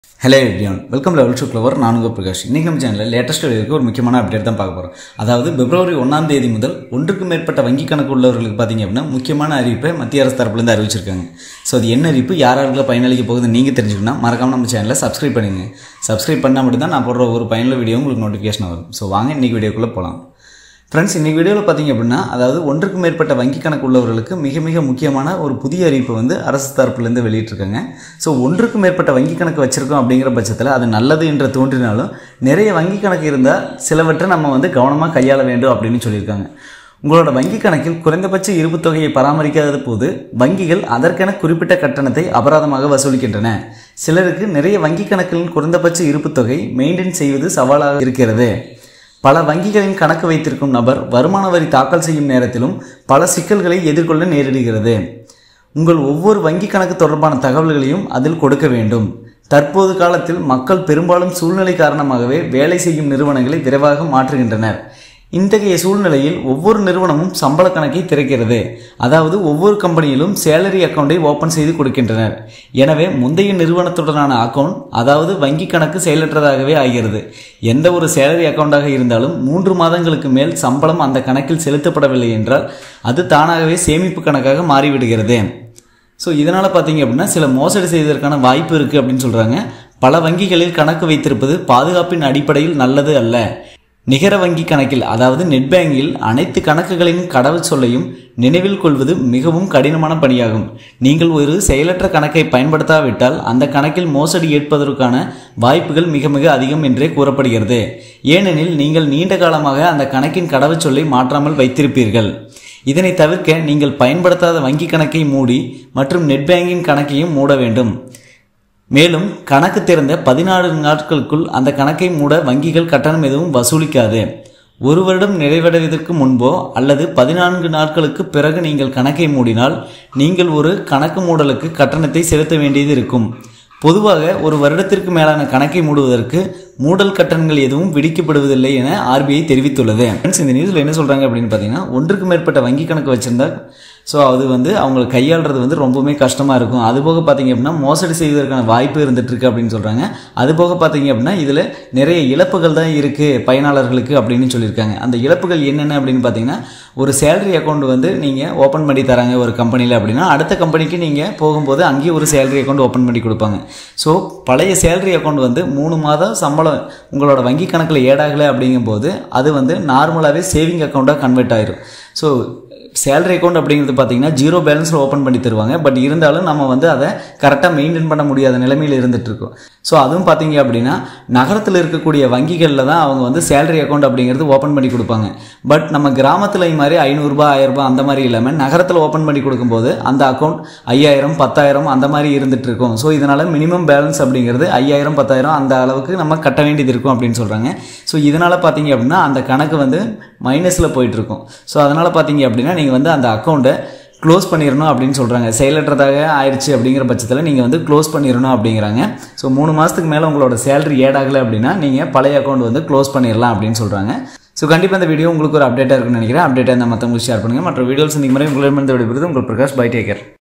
hello everyone welcome level to clever நான் உங்கள் பிரகாஷ் இன்றைக்கி நம்ம சேனலில் லேட்டஸ்ட் வீடியோக்கு ஒரு முக்கியமான அப்டேட் தான் பார்க்க போகிறோம் அதாவது பிப்ரவரி ஒன்றாம் தேதி முதல் ஒன்றுக்கும் மேற்பட்ட வங்கி கணக்கு உள்ளவர்களுக்கு பார்த்தீங்க அப்படின்னா முக்கியமான அறிவிப்பை மத்திய அரசு தரப்புலேருந்து அறிவிச்சிருக்காங்க ஸோ அது என்ன அறிவிப்பு யார் யாருக்குள்ள பயனளிக்க போகுதுன்னு நீங்கள் தெரிஞ்சுக்கணும் மறக்காம நம்ம சேனலை சப்ஸ்கிரைப் பண்ணுங்க சப்ஸ்கிரைப் பண்ணால் மட்டும்தான் நான் போடுற ஒரு பயனுள்ள வீடியோ உங்களுக்கு நோட்டிஃபிகேஷன் வரும் ஸோ வாங்க இன்றைக்கி வீடியோக்குள்ளே போகலாம் ஃப்ரெண்ட்ஸ் இன்றைக்கி வீடியோவில் பார்த்தீங்க அப்படின்னா அதாவது ஒன்றுக்கும் மேற்பட்ட வங்கி கணக்கு உள்ளவர்களுக்கு மிக மிக முக்கியமான ஒரு புதிய அறிவிப்பு வந்து அரசு தரப்புலேருந்து வெளியிட்டிருக்காங்க ஸோ ஒன்றுக்கும் மேற்பட்ட வங்கி கணக்கு வச்சுருக்கோம் அப்படிங்கிற பட்சத்தில் அது நல்லது என்று தோன்றினாலும் நிறைய வங்கி கணக்கு இருந்தால் சிலவற்றை நம்ம வந்து கவனமாக கையாள வேண்டும் அப்படின்னு சொல்லியிருக்காங்க உங்களோட வங்கி கணக்கில் குறைந்தபட்ச இருப்புத் தொகையை பராமரிக்காத போது வங்கிகள் அதற்கென குறிப்பிட்ட கட்டணத்தை அபராதமாக வசூலிக்கின்றன சிலருக்கு நிறைய வங்கி கணக்குகளின் குறைந்தபட்ச இருப்புத் தொகை மெயின்டைன் செய்வது சவாலாக இருக்கிறது பல வங்கிகளின் கணக்கு வைத்திருக்கும் நபர் வருமான வரி தாக்கல் செய்யும் நேரத்திலும் பல சிக்கல்களை எதிர்கொள்ள நேரிடுகிறது உங்கள் ஒவ்வொரு வங்கி கணக்கு தொடர்பான தகவல்களையும் அதில் கொடுக்க வேண்டும் தற்போது காலத்தில் மக்கள் பெரும்பாலும் சூழ்நிலை காரணமாகவே வேலை செய்யும் நிறுவனங்களை விரைவாக மாற்றுகின்றனர் இத்தகைய சூழ்நிலையில் ஒவ்வொரு நிறுவனமும் சம்பள கணக்கை திறக்கிறது அதாவது ஒவ்வொரு கம்பெனியிலும் சேலரி அக்கௌண்டை ஓபன் செய்து கொடுக்கின்றனர் எனவே முந்தைய நிறுவனத்துடனான அக்கவுண்ட் அதாவது வங்கி கணக்கு செயலற்றதாகவே ஆகிறது எந்த ஒரு சேலரி அக்கௌண்டாக இருந்தாலும் மூன்று மாதங்களுக்கு மேல் சம்பளம் அந்த கணக்கில் செலுத்தப்படவில்லை என்றால் அது தானாகவே சேமிப்பு கணக்காக மாறிவிடுகிறது ஸோ இதனால் பார்த்தீங்க அப்படின்னா சில மோசடி செய்வதற்கான வாய்ப்பு இருக்குது அப்படின்னு சொல்கிறாங்க பல வங்கிகளில் கணக்கு வைத்திருப்பது பாதுகாப்பின் அடிப்படையில் நல்லது அல்ல நிகர வங்கி கணக்கில் அதாவது நெட் பேங்கில் அனைத்து கணக்குகளின் கடவுள் சொல்லையும் நினைவில் கொள்வது மிகவும் கடினமான பணியாகும் நீங்கள் ஒரு செயலற்ற கணக்கை பயன்படுத்தாவிட்டால் அந்த கணக்கில் மோசடி ஏற்பதற்கான வாய்ப்புகள் மிக மிக அதிகம் என்றே கூறப்படுகிறது ஏனெனில் நீங்கள் நீண்ட காலமாக அந்த கணக்கின் கடவுள் சொல்லை மாற்றாமல் வைத்திருப்பீர்கள் இதனை தவிர்க்க நீங்கள் பயன்படுத்தாத வங்கி கணக்கை மூடி மற்றும் நெட் பேங்கிங் கணக்கையும் மூட வேண்டும் மேலும் கணக்கு திறந்த பதினாறு நாட்களுக்குள் அந்த கணக்கை மூட வங்கிகள் கட்டணம் எதுவும் வசூலிக்காது ஒரு வருடம் நிறைவடைவதற்கு முன்போ அல்லது பதினான்கு நாட்களுக்கு பிறகு நீங்கள் கணக்கை மூடினால் நீங்கள் ஒரு கணக்கு மூடலுக்கு கட்டணத்தை செலுத்த வேண்டியது இருக்கும் பொதுவாக ஒரு வருடத்திற்கு மேலான கணக்கை மூடுவதற்கு மூடல் கட்டணங்கள் எதுவும் விதிக்கப்படுவதில்லை என ஆர்பிஐ தெரிவித்துள்ளது ஃப்ரெண்ட்ஸ் இந்த நியூஸில் என்ன சொல்கிறாங்க அப்படின்னு பார்த்தீங்கன்னா ஒன்றுக்கு மேற்பட்ட வங்கி கணக்கு வச்சிருந்தா ஸோ அது வந்து அவங்களுக்கு கையாளுறது வந்து ரொம்பவுமே கஷ்டமாக இருக்கும் அதுபோக பார்த்தீங்க அப்படின்னா மோசடி செய்வதற்கான வாய்ப்பு இருந்துட்டு இருக்கு அப்படின்னு சொல்கிறாங்க அதுபோக பார்த்தீங்க அப்படின்னா இதில் நிறைய இழப்புகள் தான் இருக்குது பயனாளர்களுக்கு அப்படின்னு சொல்லியிருக்காங்க அந்த இழப்புகள் என்னென்ன அப்படின்னு பார்த்தீங்கன்னா ஒரு சேலரி அக்கௌண்ட் வந்து நீங்கள் ஓப்பன் பண்ணி தராங்க ஒரு கம்பெனியில் அப்படின்னா அடுத்த கம்பெனிக்கு நீங்கள் போகும்போது அங்கேயும் ஒரு சேலரி அக்கௌண்ட் ஓப்பன் பண்ணி கொடுப்பாங்க ஸோ பழைய சேலரி அக்கௌண்ட் வந்து மூணு மாதம் சம்பளம் உங்களோட வங்கி கணக்கில் ஏடாகலை அப்படிங்கும்போது அது வந்து நார்மலாகவே சேவிங் அக்கௌண்ட்டாக கன்வெர்ட் ஆயிரும் ஸோ சேலரி அக்கௌண்ட் அப்படிங்கிறது பார்த்தீங்கன்னா ஜீரோ பேலன்ஸில் ஓப்பன் பண்ணி தருவாங்க பட் இருந்தாலும் நம்ம வந்து அதை கரெக்டாக மெயின்டைன் பண்ண முடியாத நிலைமையில் இருந்துட்டு இருக்கோம் ஸோ அதுவும் பார்த்தீங்க அப்படின்னா நகரத்தில் இருக்கக்கூடிய வங்கிகளில் தான் அவங்க வந்து சேலரி அக்கௌண்ட் அப்படிங்கிறது ஓப்பன் பண்ணி கொடுப்பாங்க பட் நம்ம கிராமத்தில் மாதிரி ஐநூறுரூபா ஆயிரரூபா அந்த மாதிரி இல்லாமல் நகரத்தில் ஓப்பன் பண்ணி கொடுக்கும்போது அந்த அக்கௌண்ட் ஐயாயிரம் பத்தாயிரம் அந்த மாதிரி இருந்துட்டு இருக்கும் ஸோ இதனால் மினிமம் பேலன்ஸ் அப்படிங்கிறது ஐயாயிரம் பத்தாயிரம் அந்த அளவுக்கு நம்ம கட்ட வேண்டியது இருக்கும் அப்படின்னு சொல்கிறாங்க ஸோ இதனால் பார்த்தீங்க அப்படின்னா அந்த கணக்கு வந்து மைனஸில் போயிட்டுருக்கும் ஸோ அதனால் பார்த்தீங்க அப்படின்னா நீங்கள் வந்து அந்த அக்கௌண்ட்டை க்ளோஸ் பண்ணிடணும் அப்படின்னு சொல்கிறாங்க செயலற்றதாக ஆயிடுச்சு அப்படிங்கிற பட்சத்தில் நீங்கள் வந்து க்ளோஸ் பண்ணிடணும் அப்படிங்கிறாங்க ஸோ மூணு மாதத்துக்கு மேலே உங்களோட சேலரி ஏட் ஆகலை அப்படின்னா நீங்கள் பழைய அக்கௌண்ட் வந்து க்ளோஸ் பண்ணிடலாம் அப்படின்னு சொல்கிறாங்க ஸோ கண்டிப்பாக இந்த வீடியோ உங்களுக்கு ஒரு அப்டேட்டாக இருக்குன்னு நினைக்கிறேன் அப்டேட்டாக இருந்தால் மற்றவங்களுக்கு ஷேர் பண்ணுங்கள் மற்ற வீடியோஸ் இந்த மாதிரி உங்களிடமிருந்து விடுபடுறது உங்கள் பிரகாஷ் பை டேக்கர்